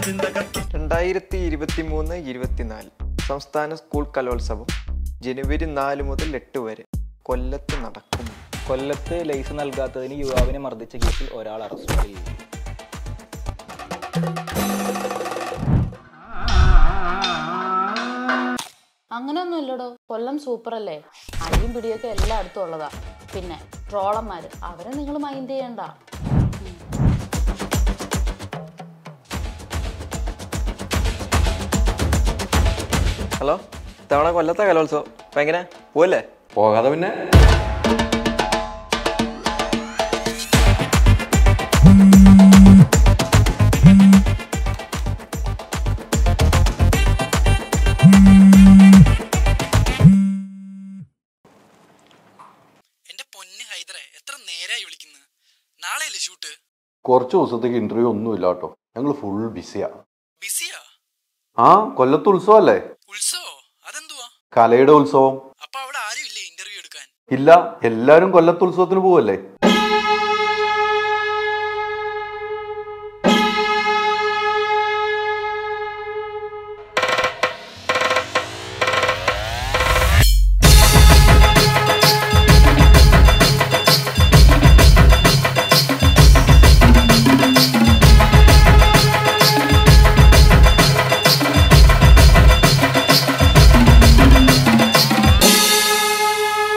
രണ്ടായിരത്തി ഇരുപത്തി മൂന്ന് ഇരുപത്തിനാല് സംസ്ഥാന സ്കൂൾ കലോത്സവം ജനുവരി നാല് മുതൽ എട്ട് വരെ കൊല്ലത്ത് നടക്കും കൊല്ലത്ത് ലൈസൻസ് നൽകാത്തതിന് യുവാവിനെ മർദ്ദിച്ച കേസിൽ ഒരാൾ അറസ്റ്റിൽ അങ്ങനെയൊന്നും ഇല്ലടോ കൊല്ലം സൂപ്പർ അല്ലേ അടിയും പിടിയൊക്കെ എല്ലായിടത്തും ഉള്ളതാ പിന്നെ ട്രോളന്മാര് അവരെ നിങ്ങൾ മൈൻഡ് ചെയ്യണ്ട ഹലോ തവണ കൊല്ലത്തെ കലോത്സവം അപ്പൊ എങ്ങനെ പോവല്ലേ പോകാതെ പിന്നെ എന്റെ പൊന്ന് ഹൈദറെ എത്ര നേരായി വിളിക്കുന്നത് നാളെയല്ലേ ഷൂട്ട് കുറച്ച് ദിവസത്തേക്ക് ഇന്റർവ്യൂ ഒന്നുമില്ല കേട്ടോ ഞങ്ങൾ ഫുൾ ബിസിയാ ബിസിയാ ആ കൊല്ലത്ത് ഉത്സവമല്ലേ ഉത്സവോ അതെന്തുവാ കലയുടെ ഉത്സവം അപ്പൊ അവിടെ ആരും ഇല്ലേ ഇന്റർവ്യൂ എടുക്കാൻ ഇല്ല എല്ലാരും കൊല്ലത്ത് ഉത്സവത്തിന് പോവല്ലേ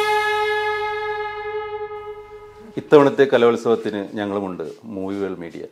ഇത്തവണത്തെ കലോത്സവത്തിന് ഞങ്ങളുമുണ്ട് മൂവികൾ മീഡിയ